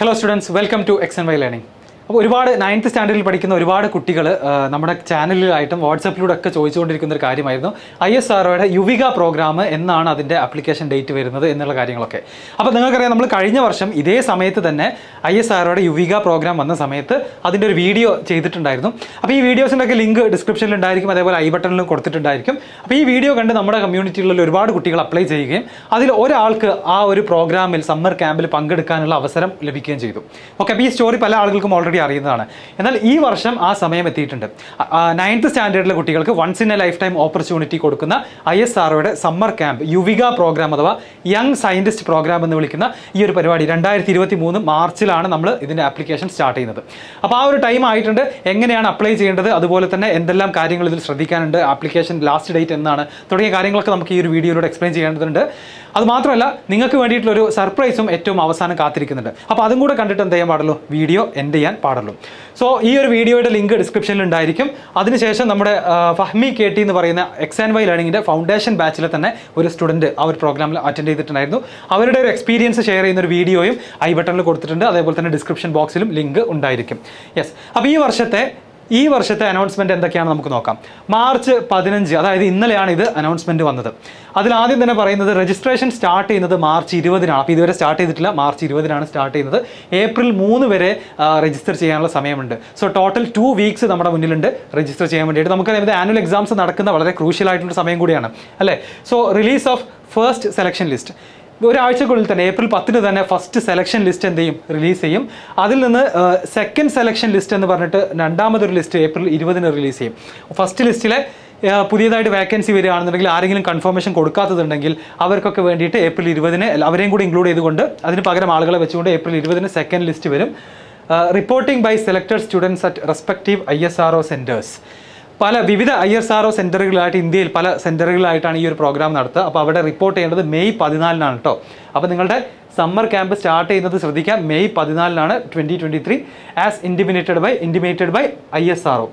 hello students welcome to X N Y learning അപ്പോൾ ഒരുപാട് ninth സ്റ്റാൻഡേർഡിൽ പഠിക്കുന്ന ഒരുപാട് കുട്ടികൾ നമ്മുടെ ചാനലിലായിട്ടും വാട്സപ്പിലൂടെ ഒക്കെ ചോദിച്ചുകൊണ്ടിരിക്കുന്ന ഒരു കാര്യമായിരുന്നു ഐ എസ് ആർഒയുടെ യുവിക പ്രോഗ്രാം എന്നാണ് അതിൻ്റെ ആപ്ലിക്കേഷൻ ഡേറ്റ് വരുന്നത് എന്നുള്ള കാര്യങ്ങളൊക്കെ അപ്പോൾ നിങ്ങൾക്കറിയാം നമ്മൾ കഴിഞ്ഞ വർഷം ഇതേ സമയത്ത് തന്നെ ഐ എസ് ആർഒയുടെ യുവിക പ്രോഗ്രാം വന്ന സമയത്ത് അതിൻ്റെ ഒരു വീഡിയോ ചെയ്തിട്ടുണ്ടായിരുന്നു അപ്പോൾ ഈ വീഡിയോസിൻ്റെ ഒക്കെ ലിങ്ക് ഡിസ്ക്രിപ്ഷനിൽ ഉണ്ടായിരിക്കും അതേപോലെ ഐ ബട്ടണിലും കൊടുത്തിട്ടുണ്ടായിരിക്കും അപ്പോൾ ഈ വീഡിയോ കണ്ട് നമ്മുടെ കമ്മ്യൂണിറ്റിയിലുള്ള ഒരുപാട് കുട്ടികൾ അപ്ലൈ ചെയ്യുകയും അതിൽ ഒരാൾക്ക് ആ ഒരു പ്രോഗ്രാമിൽ സമ്മർ ക്യാമ്പിൽ പങ്കെടുക്കാനുള്ള അവസരം ലഭിക്കുകയും ചെയ്തു ഓക്കെ അപ്പോൾ ഈ സ്റ്റോറി പല ആളുകൾക്കും ഓൾറെഡി അറിയുന്നതാണ് എന്നാൽ ഈ വർഷം ആ സമയം എത്തിയിട്ടുണ്ട് നയൻത്ത് സ്റ്റാൻഡേർഡിലെ കുട്ടികൾക്ക് once in a lifetime opportunity കൊടുക്കുന്ന ഐ എസ് ആർഒയുടെ സമ്മർ ക്യാമ്പ് യുവിക പ്രോഗ്രാം അഥവാ യങ് സയൻറ്റിസ്റ്റ് പ്രോഗ്രാം എന്ന് വിളിക്കുന്ന ഈ ഒരു പരിപാടി രണ്ടായിരത്തി ഇരുപത്തി മൂന്ന് മാർച്ചിലാണ് നമ്മൾ ഇതിൻ്റെ ആപ്ലിക്കേഷൻ സ്റ്റാർട്ട് ചെയ്യുന്നത് അപ്പോൾ ആ ഒരു ടൈം ആയിട്ടുണ്ട് എങ്ങനെയാണ് അപ്ലൈ ചെയ്യേണ്ടത് അതുപോലെ തന്നെ എന്തെല്ലാം കാര്യങ്ങൾ ഇതിൽ ശ്രദ്ധിക്കാനുണ്ട് ആപ്ലിക്കേഷൻ ലാസ്റ്റ് ഡേറ്റ് എന്നാണ് തുടങ്ങിയ കാര്യങ്ങളൊക്കെ നമുക്ക് ഈ ഒരു വീഡിയോയിലൂടെ എക്സ്പ്ലെയിൻ ചെയ്യേണ്ടതുണ്ട് അത് മാത്രമല്ല നിങ്ങൾക്ക് വേണ്ടിയിട്ടുള്ള ഒരു സർപ്രൈസും ഏറ്റവും അവസാനം കാത്തിരിക്കുന്നുണ്ട് അപ്പോൾ അതും കൂടെ കണ്ടിട്ട് എന്ത് ചെയ്യാൻ പാടുള്ളൂ വീഡിയോ എൻഡ് ചെയ്യാൻ പാടുള്ളൂ സോ ഈ ഒരു വീഡിയോയുടെ ലിങ്ക് ഡിസ്ക്രിപ്ഷനിൽ ഉണ്ടായിരിക്കും അതിനുശേഷം നമ്മുടെ ആ, ഫഹ്മി കെ ടി എന്ന് പറയുന്ന എക്സ് ആൻഡ് വൈ ലേണിംഗിൻ്റെ ഫൗണ്ടേഷൻ ബാച്ചിലെ തന്നെ ഒരു സ്റ്റുഡൻറ്റ് ആ ഒരു പ്രോഗ്രാമിൽ അറ്റൻഡ് ചെയ്തിട്ടുണ്ടായിരുന്നു അവരുടെ ഒരു എക്സ്പീരിയൻസ് ഷെയർ ചെയ്യുന്ന ഒരു വീഡിയോയും ഐ ബട്ടണിൽ കൊടുത്തിട്ടുണ്ട് അതേപോലെ തന്നെ ഡിസ്ക്രിപ്ഷൻ ബോക്സിലും ലിങ്ക് ഉണ്ടായിരിക്കും യെസ് അപ്പോൾ ഈ വർഷത്തെ ഈ വർഷത്തെ അനൗൺസ്മെന്റ് എന്തൊക്കെയാണ് നമുക്ക് നോക്കാം മാർച്ച് പതിനഞ്ച് അതായത് ഇന്നലെയാണ് ഇത് അനൗൺസ്മെന്റ് വന്നത് അതിൽ ആദ്യം തന്നെ പറയുന്നത് രജിസ്ട്രേഷൻ സ്റ്റാർട്ട് ചെയ്യുന്നത് മാർച്ച് ഇരുപതിനാണ് അപ്പോൾ ഇതുവരെ സ്റ്റാർട്ട് ചെയ്തിട്ടില്ല മാർച്ച് ഇരുപതിനാണ് സ്റ്റാർട്ട് ചെയ്യുന്നത് ഏപ്രിൽ മൂന്ന് വരെ രജിസ്റ്റർ ചെയ്യാനുള്ള സമയമുണ്ട് സോ ടോട്ടൽ ടു വീക്സ് നമ്മുടെ മുന്നിലുണ്ട് രജിസ്റ്റർ ചെയ്യാൻ വേണ്ടിയിട്ട് നമുക്ക് ഇത് ആനുവൽ എക്സാംസ് നടക്കുന്ന വളരെ ക്രൂഷ്യൽ ആയിട്ടുള്ള സമയം കൂടിയാണ് അല്ലേ so release of first selection list ഒരാഴ്ചക്കുള്ളിൽ തന്നെ ഏപ്രിൽ പത്തിന് തന്നെ ഫസ്റ്റ് സെലക്ഷൻ ലിസ്റ്റ് എന്ത് ചെയ്യും റിലീസ് ചെയ്യും അതിൽ നിന്ന് സെക്കൻഡ് സെലക്ഷൻ ലിസ്റ്റ് എന്ന് പറഞ്ഞിട്ട് രണ്ടാമതൊരു ലിസ്റ്റ് ഏപ്രിൽ ഇരുപതിന് റിലീസ് ചെയ്യും ഫസ്റ്റ് ലിസ്റ്റിലെ ആ, പുതിയതായിട്ട് വേക്കൻസി വരികയാണെന്നുണ്ടെങ്കിൽ ആരെങ്കിലും കൺഫർമേഷൻ കൊടുക്കാത്തതുണ്ടെങ്കിൽ അവർക്കൊക്കെ വേണ്ടിയിട്ട് ഏപ്രിൽ ഇരുപതിന് അവരെയും കൂടി ഇൻക്ലൂഡ് ചെയ്തുകൊണ്ട് അതിന് പകരം ആളുകളെ വെച്ചുകൊണ്ട് ഏപ്രിൽ ഇരുപതിന് സെക്കൻഡ് ലിസ്റ്റ് വരും reporting by selected students at respective I S R O centres പല വിവിധ ഐ എസ് ആർ ഒ സെൻറ്ററുകളായിട്ട് ഇന്ത്യയിൽ പല സെൻറ്ററുകളായിട്ടാണ് ഈ ഒരു പ്രോഗ്രാം നടത്തുക അപ്പോൾ അവിടെ റിപ്പോർട്ട് ചെയ്യേണ്ടത് മെയ് പതിനാലിനാണ് കേട്ടോ അപ്പോൾ നിങ്ങളുടെ സമ്മർ ക്യാമ്പ് സ്റ്റാർട്ട് ചെയ്യുന്നത് ശ്രദ്ധിക്കാം മെയ് പതിനാലിനാണ് twenty twenty three as intimated by intimated by I S R O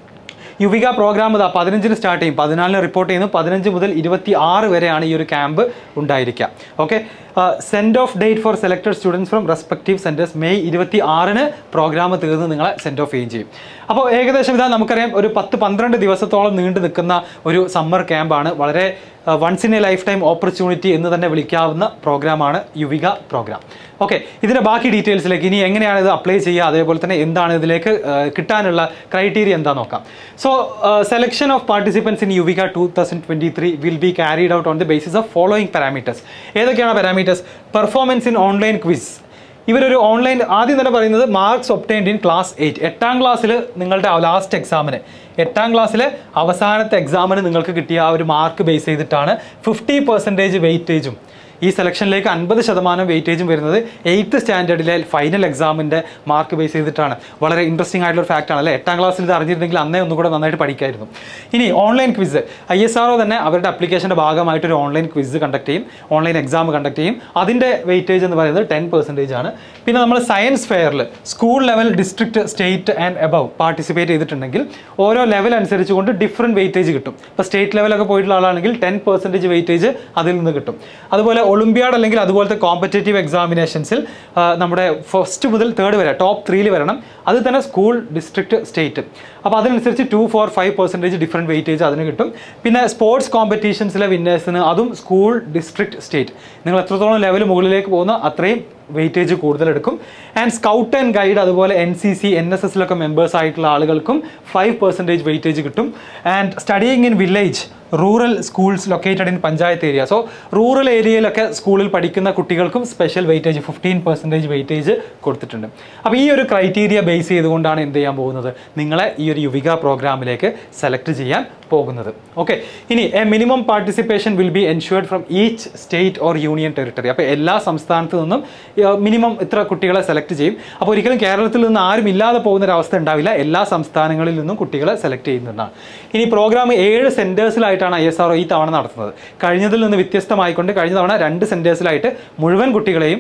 Yuvika program ഇതാ പതിനഞ്ചിന് സ്റ്റാർട്ട് ചെയ്യും പതിനാലിന് റിപ്പോർട്ട് ചെയ്യുന്നു പതിനഞ്ച് മുതൽ ഇരുപത്തി ആറ് വരെയാണ് ഈ ഒരു ക്യാമ്പ് ഉണ്ടായിരിക്കുക okay send off date for selected students from respective centres May ഇരുപത്തി ആറിന് പ്രോഗ്രാം തീർന്ന് നിങ്ങളെ സെൻഡ് ഓഫ് ചെയ്യുകയും ചെയ്യും അപ്പോൾ ഏകദേശം ഇതാ നമുക്കറിയാം ഒരു പത്ത് പന്ത്രണ്ട് ദിവസത്തോളം നീണ്ടു നിൽക്കുന്ന ഒരു സമ്മർ ക്യാമ്പാണ് വളരെ once in a lifetime opportunity എന്ന് തന്നെ വിളിക്കാവുന്ന പ്രോഗ്രാമാണ് യുവിക പ്രോഗ്രാം ഓക്കെ ഇതിൻ്റെ ബാക്കി ഡീറ്റെയിൽസിലേക്ക് ഇനി എങ്ങനെയാണ് ഇത് അപ്ലൈ ചെയ്യുക അതേപോലെ തന്നെ എന്താണ് ഇതിലേക്ക് ആ, കിട്ടാനുള്ള ക്രൈറ്റീരിയ എന്താ നോക്കാം so selection of participants in Yuvika two thousand twenty three will be carried out on the basis of following parameters ഏതൊക്കെയാണ് parameters performance in online quiz ഇവരൊരു ഓൺലൈൻ ആദ്യം തന്നെ പറയുന്നത് marks obtained in class eight എട്ടാം ക്ലാസ്സിൽ നിങ്ങളുടെ ലാസ്റ്റ് എക്സാമിന് എട്ടാം ക്ലാസ്സിലെ അവസാനത്തെ എക്സാമിന് നിങ്ങൾക്ക് കിട്ടിയ ആ ഒരു മാർക്ക് ബേസ് ചെയ്തിട്ടാണ് ഫിഫ്റ്റി പെർസെൻറ്റേജ് വെയിറ്റേജും ഈ സെലക്ഷനിലേക്ക് അൻപത് ശതമാനം വെയിറ്റേജും വരുന്നത് എയ്ത്ത് സ്റ്റാൻഡേർഡിലെ ഫൈനൽ എക്സാമിൻ്റെ മാർക്ക് ബേസ് ചെയ്തിട്ടാണ് വളരെ ഇൻട്രസ്റ്റിംഗ് ആയിട്ടുള്ള ഫാക്റ്റ് ആണ് അല്ലേ എട്ടാം ക്ലാസ്സിൽ ഇത് അറിഞ്ഞിരുന്നെങ്കിൽ അന്നേ ഒന്നും കൂടെ നന്നായിട്ട് പഠിക്കായിരുന്നു ഇനി online quiz I S R തന്നെ അവരുടെ അപ്ലിക്കേഷൻ്റെ ഭാഗമായിട്ട് ഒരു ഓൺലൈൻ ക്വിസ് കണ്ടക്ട് ചെയ്യും ഓൺലൈൻ എക്സാം കണ്ടക്ട് ചെയ്യും അതിൻ്റെ വെയിറ്റേജ് എന്ന് പറയുന്നത് ടെൻ പെർസെൻറ്റേജ് ആണ് പിന്നെ നമ്മൾ സയൻസ് ഫെയറിൽ school level district state and above participate ചെയ്തിട്ടുണ്ടെങ്കിൽ ഓരോ ലെവൽ അനുസരിച്ചുകൊണ്ട് ഡിഫറെൻറ്റ് വെയിറ്റേജ് കിട്ടും ഇപ്പോൾ സ്റ്റേറ്റ് ലെവലൊക്കെ പോയിട്ടുള്ള ആളാണെങ്കിൽ ടെൻ പെർസെൻറ്റേജ് വെയിറ്റേജ് അതിൽ നിന്ന് കിട്ടും അതുപോലെ ഒളിമ്പ്യാഡ് അല്ലെങ്കിൽ അതുപോലത്തെ കോമ്പറ്റേറ്റീവ് എക്സാമിനേഷൻസിൽ നമ്മുടെ ഫസ്റ്റ് മുതൽ തേർഡ് വരെ ടോപ്പ് ത്രീയിൽ വരണം അത് തന്നെ സ്കൂൾ ഡിസ്ട്രിക്ട് സ്റ്റേറ്റ് അപ്പോൾ അതിനനുസരിച്ച് two four five percentage different weightage അതിന് കിട്ടും പിന്നെ സ്പോർട്സ് കോമ്പറ്റീഷൻസിലെ വിന്നേഴ്സിന് അതും സ്കൂൾ ഡിസ്ട്രിക്ട് സ്റ്റേറ്റ് നിങ്ങൾ എത്രത്തോളം ലെവൽ മുകളിലേക്ക് പോകുന്ന അത്രയും വെയിറ്റേജ് കൂടുതലെടുക്കും ആൻഡ് സ്കൗട്ട് ആൻഡ് ഗൈഡ് അതുപോലെ N C C N S എസിലൊക്കെ മെമ്പേഴ്സ് ആയിട്ടുള്ള ആളുകൾക്കും ഫൈവ് പെർസെൻറ്റേജ് വെയിറ്റേജ് കിട്ടും and studying in village rural schools located in panchayat area so rural ഏരിയയിലൊക്കെ സ്കൂളിൽ പഠിക്കുന്ന കുട്ടികൾക്കും special weightage fifteen percentage weightage കൊടുത്തിട്ടുണ്ട് അപ്പോൾ ഈ ഒരു ക്രൈറ്റീരിയ ബേസ് ചെയ്തുകൊണ്ടാണ് എന്ത് ചെയ്യാൻ പോകുന്നത് നിങ്ങളെ ഈ ഒരു യുവിക പ്രോഗ്രാമിലേക്ക് സെലക്ട് ചെയ്യാൻ പോകുന്നത് ഓക്കെ ഇനി a minimum participation will be ensured from each state or union territory അപ്പോൾ എല്ലാ സംസ്ഥാനത്തു നിന്നും മിനിമം ഇത്ര കുട്ടികളെ സെലക്ട് ചെയ്യും അപ്പോൾ ഒരിക്കലും കേരളത്തിൽ നിന്ന് ആരും ഇല്ലാതെ പോകുന്ന ഒരു അവസ്ഥ ഉണ്ടാവില്ല എല്ലാ സംസ്ഥാനങ്ങളിൽ നിന്നും കുട്ടികളെ സെലക്ട് ചെയ്യുന്നതാണ് ഇനി പ്രോഗ്രാം ഏഴ് സെൻറ്റേഴ്സിലായിട്ടാണ് ഐ എസ് ആർ ഈ തവണ നടത്തുന്നത് കഴിഞ്ഞതിൽ നിന്ന് വ്യത്യസ്തമായിക്കൊണ്ട് കഴിഞ്ഞ തവണ രണ്ട് സെൻറ്റേഴ്സിലായിട്ട് മുഴുവൻ കുട്ടികളെയും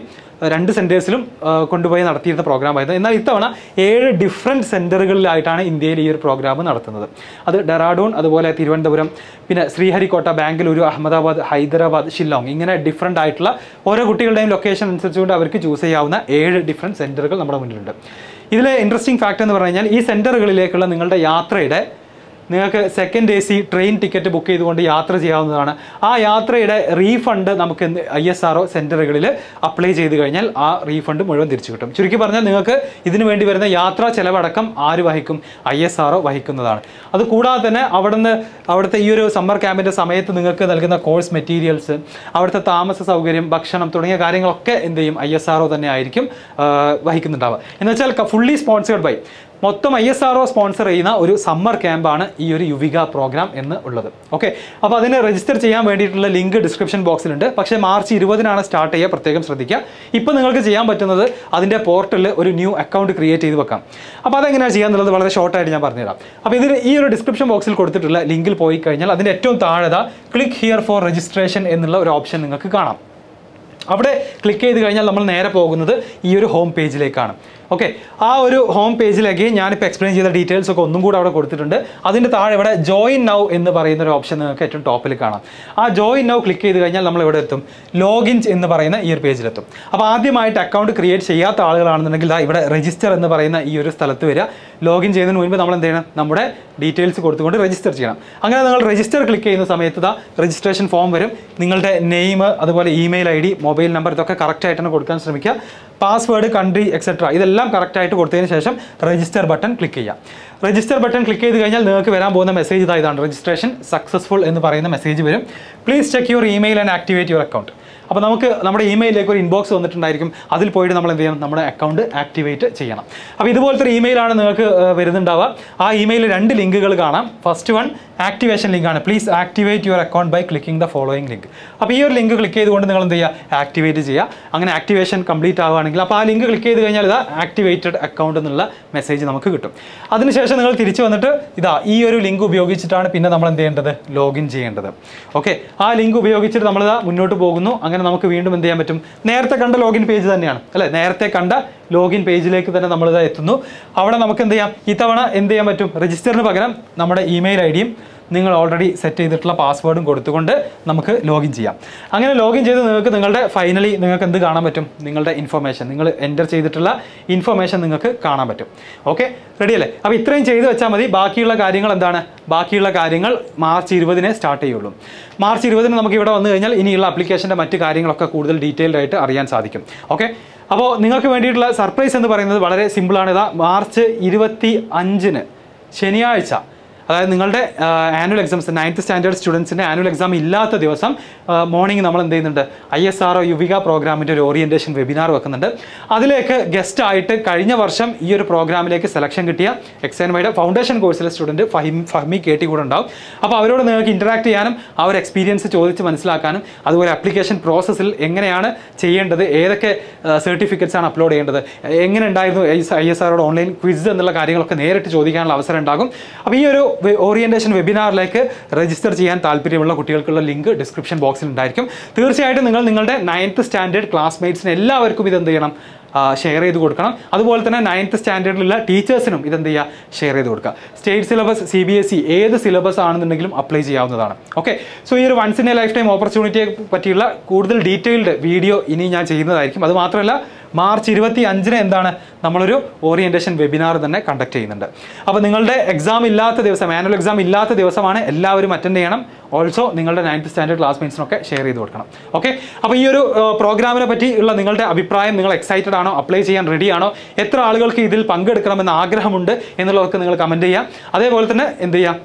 രണ്ട് സെൻറ്റേഴ്സിലും കൊണ്ടുപോയി നടത്തിയിരുന്ന പ്രോഗ്രാം ആയിരുന്നു എന്നാൽ ഇത്തവണ ഏഴ് ഡിഫറെൻറ്റ് സെൻറ്ററുകളിലായിട്ടാണ് ഇന്ത്യയിൽ ഈ ഒരു പ്രോഗ്രാം നടത്തുന്നത് അത് ഡെറാഡൂൺ അതുപോലെ തിരുവനന്തപുരം പിന്നെ ശ്രീഹരിക്കോട്ട ബാംഗ്ലൂരു അഹമ്മദാബാദ് ഹൈദരാബാദ് ഷില്ലോങ് ഇങ്ങനെ ഡിഫറെൻ്റ് ആയിട്ടുള്ള ഓരോ കുട്ടികളുടെയും ലൊക്കേഷൻ അനുസരിച്ചുകൊണ്ട് അവർക്ക് ചൂസ് ചെയ്യാവുന്ന ഏഴ് ഡിഫറെൻറ്റ് സെൻറ്ററുകൾ നമ്മുടെ മുന്നിലുണ്ട് ഇതിലെ ഇൻട്രസ്റ്റിംഗ് ഫാക്ട് എന്ന് പറഞ്ഞു കഴിഞ്ഞാൽ ഈ സെൻറ്ററുകളിലേക്കുള്ള നിങ്ങളുടെ യാത്രയുടെ നിങ്ങൾക്ക് second A C train ticket book ചെയ്തുകൊണ്ട് യാത്ര ചെയ്യാവുന്നതാണ് ആ യാത്രയുടെ റീഫണ്ട് നമുക്ക് ഐ എസ് ആർ ഒ സെൻറ്ററുകളിൽ അപ്ലൈ ചെയ്ത് കഴിഞ്ഞാൽ ആ റീഫണ്ട് മുഴുവൻ തിരിച്ചു കിട്ടും ചുരുക്കി പറഞ്ഞാൽ നിങ്ങൾക്ക് ഇതിനു വേണ്ടി വരുന്ന യാത്രാ ചെലവടക്കം ആര് വഹിക്കും ഐ എസ് ആർ ഒ വഹിക്കുന്നതാണ് അത് കൂടാതെ തന്നെ അവിടുന്ന് അവിടുത്തെ ഈ ഒരു സമ്മർ ക്യാമ്പിൻ്റെ സമയത്ത് നിങ്ങൾക്ക് നൽകുന്ന കോഴ്സ് മെറ്റീരിയൽസ് അവിടുത്തെ താമസ സൗകര്യം ഭക്ഷണം തുടങ്ങിയ കാര്യങ്ങളൊക്കെ എന്ത് ചെയ്യും ഐ എസ് ആർ ഒ തന്നെ ആയിരിക്കും ആ, വഹിക്കുന്നുണ്ടാവുക എന്ന് വെച്ചാൽ ഫുള്ളി സ്പോൺസേഡ് ബൈ മൊത്തം I S R O sponsor ചെയ്യുന്ന ഒരു സമ്മർ ക്യാമ്പാണ് ഈ ഒരു യുവിക പ്രോഗ്രാം എന്ന് ഉള്ളത് ഓക്കെ അപ്പോൾ അതിന് രജിസ്റ്റർ ചെയ്യാൻ വേണ്ടിയിട്ടുള്ള ലിങ്ക് ഡിസ്ക്രിപ്ഷൻ ബോക്സിലുണ്ട് പക്ഷേ മാർച്ച് ഇരുപതിനാണ് സ്റ്റാർട്ട് ചെയ്യുക പ്രത്യേകം ശ്രദ്ധിക്കുക ഇപ്പോൾ നിങ്ങൾക്ക് ചെയ്യാൻ പറ്റുന്നത് അതിൻ്റെ പോർട്ടലിൽ ഒരു ന്യൂ അക്കൗണ്ട് ക്രിയേറ്റ് ചെയ്ത് വെക്കാം അപ്പോൾ അതെങ്ങനെയാണ് ചെയ്യാന്നുള്ളത് വളരെ ഷോർട്ടായിട്ട് ഞാൻ പറഞ്ഞുതരാം അപ്പോൾ ഇതിന് ഈ ഒരു ഡിസ്ക്രിപ്ഷൻ ബോക്സിൽ കൊടുത്തിട്ടുള്ള ലിങ്കിൽ പോയി കഴിഞ്ഞാൽ അതിൻ്റെ ഏറ്റവും താഴെ ക്ലിക്ക് ഹിയർ ഫോർ രജിസ്ട്രേഷൻ എന്നുള്ള ഒരു ഓപ്ഷൻ നിങ്ങൾക്ക് കാണാം അവിടെ ക്ലിക്ക് ചെയ്ത് കഴിഞ്ഞാൽ നമ്മൾ നേരെ പോകുന്നത് ഈ ഒരു ഹോം പേജിലേക്കാണ് ഓക്കെ ആ ഒരു ഹോം പേജിലേക്ക് ഞാനിപ്പോൾ എക്സ്പ്ലെയിൻ ചെയ്ത ഡീറ്റെയിൽസ് ഒക്കെ ഒന്നും കൂടെ അവിടെ കൊടുത്തിട്ടുണ്ട് അതിൻ്റെ താഴെ ഇവിടെ ജോയിൻ നൗ എന്ന് പറയുന്ന ഒരു ഓപ്ഷൻ നിങ്ങൾക്ക് ഏറ്റവും ടോപ്പിൽ കാണാം ആ ജോയിൻ നൗ ക്ലിക്ക് ചെയ്ത് കഴിഞ്ഞാൽ നമ്മൾ ഇവിടെ എത്തും ലോഗിൻ എന്ന് പറയുന്ന ഈ ഒരു പേജിലെത്തും അപ്പോൾ ആദ്യമായിട്ട് അക്കൗണ്ട് ക്രിയേറ്റ് ചെയ്യാത്ത ആളുകളാണെന്നുണ്ടെങ്കിൽ ദാ ഇവിടെ രജിസ്റ്റർ എന്ന് പറയുന്ന ഈ ഒരു സ്ഥലത്ത് വരിക ലോഗിൻ ചെയ്യുന്നതിന് മുൻപ് നമ്മൾ എന്ത് ചെയ്യണം നമ്മുടെ ഡീറ്റെയിൽസ് കൊടുത്തുകൊണ്ട് രജിസ്റ്റർ ചെയ്യണം അങ്ങനെ നിങ്ങൾ രജിസ്റ്റർ ക്ലിക്ക് ചെയ്യുന്ന സമയത്ത് ദാ രജിസ്ട്രേഷൻ ഫോം വരും നിങ്ങളുടെ നെയിം അതുപോലെ email I D mobile number ഇതൊക്കെ കറക്റ്റ് ആയിട്ട് തന്നെ കൊടുക്കാൻ ശ്രമിക്കുക പാസ്വേഡ് കൺട്രി എക്സെട്ര ഇതെല്ലാം കറക്റ്റ് ആയിട്ട് കൊടുത്തതിന് ശേഷം രജിസ്റ്റർ ബട്ടൺ ക്ലിക്ക് ചെയ്യാം രജിസ്റ്റർ ബട്ടൺ ക്ലിക്ക് ചെയ്ത് കഴിഞ്ഞാൽ നിങ്ങൾക്ക് വരാൻ പോകുന്ന മെസ്സേജ് ഇതാ ഇതാണ് രജിസ്ട്രേഷൻ സക്സസ്ഫുൾ എന്ന് പറയുന്ന മെസ്സേജ് വരും please check your email and activate your account അപ്പോൾ നമുക്ക് നമ്മുടെ ഇമെയിലിലേക്ക് ഒരു ഇൻബോക്സ് വന്നിട്ടുണ്ടായിരിക്കും അതിൽ പോയിട്ട് നമ്മൾ എന്ത് ചെയ്യണം നമ്മുടെ അക്കൗണ്ട് ആക്ടിവേറ്റ് ചെയ്യണം അപ്പോൾ ഇതുപോലത്തെ ഒരു ഇമെയിലാണ് നിങ്ങൾക്ക് ഏഹ്, വരുന്നുണ്ടാവുക ആ ഇമെയിലിൽ രണ്ട് ലിങ്കുകൾ കാണാം ഫസ്റ്റ് വൺ ആക്ടിവേഷൻ ലിങ്ക് ആണ് please activate your account by clicking the following link അപ്പോൾ ഈ ഒരു ലിങ്ക് ക്ലിക്ക് ചെയ്തുകൊണ്ട് നിങ്ങൾ എന്ത് ചെയ്യുക ആക്ടിവേറ്റ് ചെയ്യുക അങ്ങനെ ആക്ടിവേഷൻ കംപ്ലീറ്റ് ആവുകയാണെങ്കിൽ അപ്പോൾ ആ ലിങ്ക് ക്ലിക്ക് ചെയ്ത് കഴിഞ്ഞാൽ ഇതാ ആക്ടിവേറ്റഡ് അക്കൗണ്ട് എന്നുള്ള മെസ്സേജ് നമുക്ക് കിട്ടും അതിനുശേഷം നിങ്ങൾ തിരിച്ചു വന്നിട്ട് ഇതാ ഈ ഒരു ലിങ്ക് ഉപയോഗിച്ചിട്ടാണ് പിന്നെ നമ്മൾ എന്ത് ചെയ്യേണ്ടത് ലോഗിൻ ചെയ്യേണ്ടത് ഓക്കെ ആ ലിങ്ക് ഉപയോഗിച്ചിട്ട് നമ്മൾ ഇതാ മുന്നോട്ട് പോകുന്നു അങ്ങനെ നമുക്ക് വീണ്ടും എന്ത് ചെയ്യാൻ പറ്റും നേരത്തെ കണ്ട ലോഗിൻ പേജ് തന്നെയാണ് അല്ലേ നേരത്തെ കണ്ട ലോഗിൻ പേജിലേക്ക് തന്നെ നമ്മൾ ഇതാ എത്തുന്നു അവിടെ നമുക്ക് എന്ത് ചെയ്യാം ഇത്തവണ എന്ത് ചെയ്യാൻ പറ്റും രജിസ്റ്ററിന് പകരം നമ്മുടെ ഇമെയിൽ ഐ ഡിയും നിങ്ങൾ ഓൾറെഡി സെറ്റ് ചെയ്തിട്ടുള്ള പാസ്വേഡും കൊടുത്തുകൊണ്ട് നമുക്ക് ലോഗിൻ ചെയ്യാം അങ്ങനെ ലോഗിൻ ചെയ്ത് നിങ്ങൾക്ക് നിങ്ങളുടെ ഫൈനലി നിങ്ങൾക്ക് എന്ത് കാണാൻ പറ്റും നിങ്ങളുടെ ഇൻഫർമേഷൻ നിങ്ങൾ എൻ്റർ ചെയ്തിട്ടുള്ള ഇൻഫർമേഷൻ നിങ്ങൾക്ക് കാണാൻ പറ്റും ഓക്കെ റെഡി അല്ലേ അപ്പോൾ ഇത്രയും ചെയ്ത് വെച്ചാൽ മതി ബാക്കിയുള്ള കാര്യങ്ങൾ എന്താണ് ബാക്കിയുള്ള കാര്യങ്ങൾ മാർച്ച് ഇരുപതിനെ സ്റ്റാർട്ട് ചെയ്യുള്ളൂ മാർച്ച് ഇരുപതിന് നമുക്ക് ഇവിടെ വന്നു കഴിഞ്ഞാൽ ഇനിയുള്ള ആപ്ലിക്കേഷൻ്റെ മറ്റ് കാര്യങ്ങളൊക്കെ കൂടുതൽ ഡീറ്റെയിൽഡ് ആയിട്ട് അറിയാൻ സാധിക്കും ഓക്കെ അപ്പോൾ നിങ്ങൾക്ക് വേണ്ടിയിട്ടുള്ള സർപ്രൈസ് എന്ന് പറയുന്നത് വളരെ സിമ്പിളാണ് ഇതാ മാർച്ച് ഇരുപത്തി അഞ്ചിന് ശനിയാഴ്ച അതായത് നിങ്ങളുടെ ആനുവൽ എക്സാംസ് നയൻത്ത് സ്റ്റാൻഡേർഡ് സ്റ്റുഡൻസിൻ്റെ ആനുവൽ എക്സാം ഇല്ലാത്ത ദിവസം മോർണിംഗ് നമ്മൾ എന്ത് ചെയ്യുന്നുണ്ട് I S R O Yuvika പ്രോഗ്രാമിൻ്റെ ഒരു ഓറിയൻറ്റേഷൻ വെബിനാർ വെക്കുന്നുണ്ട് അതിലേക്ക് ഗസ്റ്റ് ആയിട്ട് കഴിഞ്ഞ വർഷം ഈ ഒരു പ്രോഗ്രാമിലേക്ക് സെലക്ഷൻ കിട്ടിയ എക്സ് എൻ വൈയുടെ ഫൗണ്ടേഷൻ കോഴ്സിലെ സ്റ്റുഡൻറ്റ് ഫഹിം ഫഹ്മി കേട്ടി കൂടെ ഉണ്ടാവും അപ്പോൾ അവരോട് നിങ്ങൾക്ക് ഇൻറ്ററാക്ട് ചെയ്യാനും ആ ഒരു എക്സ്പീരിയൻസ് ചോദിച്ച് മനസ്സിലാക്കാനും അതുപോലെ ആപ്ലിക്കേഷൻ പ്രോസസ്സിൽ എങ്ങനെയാണ് ചെയ്യേണ്ടത് ഏതൊക്കെ സർട്ടിഫിക്കറ്റ്സ് ആണ് അപ്ലോഡ് ചെയ്യേണ്ടത് എങ്ങനെ ഉണ്ടായിരുന്നു ഐ എസ് ആറോട് ഓൺലൈൻ ക്വിസ് എന്നുള്ള കാര്യങ്ങളൊക്കെ നേരിട്ട് ചോദിക്കാനുള്ള അവസരം ഉണ്ടാകും അപ്പോൾ ഈ ഒരു ഓറിയൻറ്റേഷൻ വെബിനാറിലേക്ക് രജിസ്റ്റർ ചെയ്യാൻ താല്പര്യമുള്ള കുട്ടികൾക്കുള്ള ലിങ്ക് ഡിസ്ക്രിപ്ഷൻ ബോക്സിൽ ഉണ്ടായിരിക്കും തീർച്ചയായിട്ടും നിങ്ങൾ നിങ്ങളുടെ നയൻത്ത് സ്റ്റാൻഡേർഡ് ക്ലാസ്മേറ്റ്സിന് എല്ലാവർക്കും ഇത് എന്ത് ചെയ്യണം ഷെയർ ചെയ്ത് കൊടുക്കണം അതുപോലെ തന്നെ നയൻത്ത് സ്റ്റാൻഡേർഡിലുള്ള ടീച്ചേഴ്സിനും ഇതെന്ത് ചെയ്യുക ഷെയർ ചെയ്ത് കൊടുക്കുക state syllabus C B S E ഏത് സിലബസ് ആണെന്നുണ്ടെങ്കിലും അപ്ലൈ ചെയ്യാവുന്നതാണ് ഓക്കെ സോ ഈ ഒരു once in a lifetime ഓപ്പർച്യൂണിറ്റിയെ പറ്റിയുള്ള കൂടുതൽ ഡീറ്റെയിൽഡ് വീഡിയോ ഇനി ഞാൻ ചെയ്യുന്നതായിരിക്കും അത് മാത്രമല്ല മാർച്ച് ഇരുപത്തി അഞ്ചിന് എന്താണ് നമ്മളൊരു ഓറിയൻറ്റേഷൻ വെബിനാർ തന്നെ കണ്ടക്ട് ചെയ്യുന്നുണ്ട് അപ്പോൾ നിങ്ങളുടെ എക്സാം ഇല്ലാത്ത ദിവസം ആനുവൽ എക്സാം ഇല്ലാത്ത ദിവസമാണ് എല്ലാവരും അറ്റൻഡ് ചെയ്യണം ഓൾസോ നിങ്ങളുടെ നയൻത്ത് സ്റ്റാൻഡേർഡ് ക്ലാസ്മേറ്റ്സിനൊക്കെ ഷെയർ ചെയ്ത് കൊടുക്കണം ഓക്കെ അപ്പോൾ ഈ ഒരു പ്രോഗ്രാമിനെ പറ്റി ഉള്ള നിങ്ങളുടെ അഭിപ്രായം നിങ്ങൾ എക്സൈറ്റഡ് ആണോ അപ്ലൈ ചെയ്യാൻ റെഡി ആണോ എത്ര ആളുകൾക്ക് ഇതിൽ പങ്കെടുക്കണമെന്ന് ആഗ്രഹമുണ്ട് എന്നുള്ളതൊക്കെ നിങ്ങൾ കമൻറ്റ് ചെയ്യാം അതേപോലെ തന്നെ എന്ത് ചെയ്യാം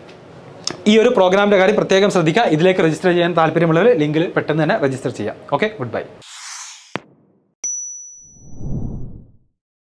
ഈ ഒരു പ്രോഗ്രാമിൻ്റെ കാര്യം പ്രത്യേകം ശ്രദ്ധിക്കുക ഇതിലേക്ക് രജിസ്റ്റർ ചെയ്യാൻ താല്പര്യമുള്ളവർ ലിങ്കിൽ പെട്ടെന്ന് തന്നെ രജിസ്റ്റർ ചെയ്യാം ഓക്കെ ഗുഡ് ബൈ